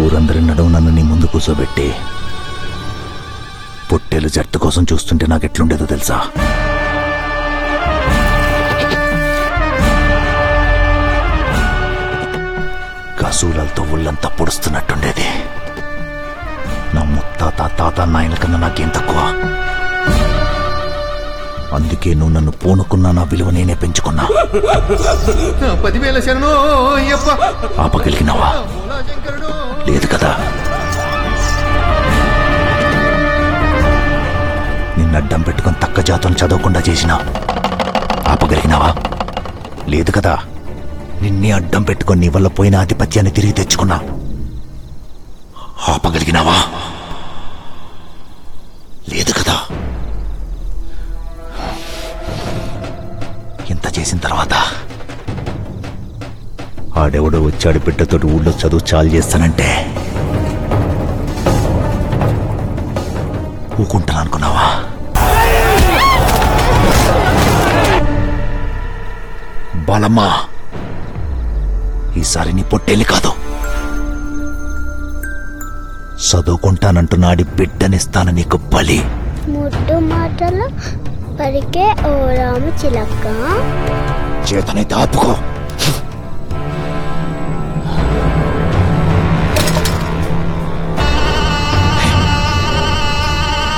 ఊరందరి నడువు నన్ను నీ ముందు కూర్చోబెట్టి పొట్టేలు జట్టు కోసం చూస్తుంటే నాకు ఎట్లుండేదో తెలుసా కసూలతో ఒళ్ళంతా పొడుస్తున్నట్టుండేది నా ముత్తాత తాత నాయన కన్నా నాకేం తక్కువ అందుకే నువ్వు నన్ను పూనుకున్నా నా విలువ నేనే పెంచుకున్నా పదివేల శరణో అయ్యప్ప ఆపగలిగినావా శంకరుడు లేదు కదా నిన్ను అడ్డం పెట్టుకొని తక్క జాతం చదవకుండా చేసినా ఆపగలిగినావా లేదు కదా నిన్నే అడ్డం పెట్టుకొని నీ వల్ల పోయిన ఆధిపత్యాన్ని తిరిగి తెచ్చుకున్నా ఆపగలిగినావా లేదు కదా ఇంత చేసిన తర్వాత ఆడెవడో వచ్చాడు బిడ్డతోటి ఊళ్ళో చదువు చాలు చేస్తానంటే ఊకుంటాను అనుకున్నావా బాలమ్మా ఈసారి నీ పొట్టేలి కాదు చదువుకుంటానంటున్నాడి బిడ్డనిస్తాను నీకు బలి ముద్దు మాటలు పరికే ఓ రాము చిలక చేతనైతే ఆపుకో